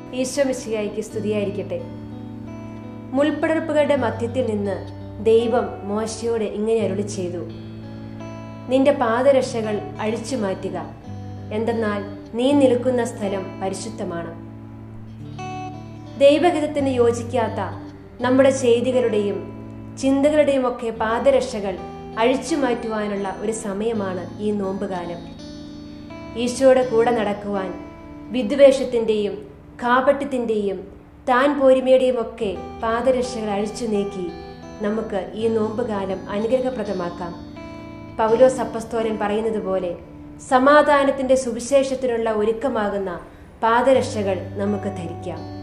ഈശ്വമിശിയായിക്ക് സ്തുതിയായിരിക്കട്ടെ മുൾപ്പടർപ്പുകളുടെ മധ്യത്തിൽ നിന്ന് ദൈവം മോശയോട് ഇങ്ങനെ അരുളി ചെയ്തു നിന്റെ പാദരക്ഷകൾ അഴിച്ചു മാറ്റുക എന്തെന്നാൽ നീ നിൽക്കുന്ന സ്ഥലം പരിശുദ്ധമാണ് ദൈവഹിതത്തിന് യോജിക്കാത്ത നമ്മുടെ ചെയ്തികളുടെയും ചിന്തകളുടെയും ഒക്കെ പാദരക്ഷകൾ അഴിച്ചു മാറ്റുവാനുള്ള ഒരു സമയമാണ് ഈ നോമ്പുകാലം ഈശോയുടെ കൂടെ നടക്കുവാൻ വിദ്വേഷത്തിൻ്റെയും കാപട്യത്തിൻ്റെയും താൻ പോരിമയുടെയും ഒക്കെ പാദരക്ഷകൾ അഴിച്ചു നീക്കി നമുക്ക് ഈ നോമ്പുകാലം അനുഗ്രഹപ്രദമാക്കാം പൗലോസ് അപ്പസ്തോലൻ പറയുന്നത് പോലെ സമാധാനത്തിന്റെ സുവിശേഷത്തിനുള്ള ഒരുക്കമാകുന്ന പാദരക്ഷകൾ നമുക്ക് ധരിക്കാം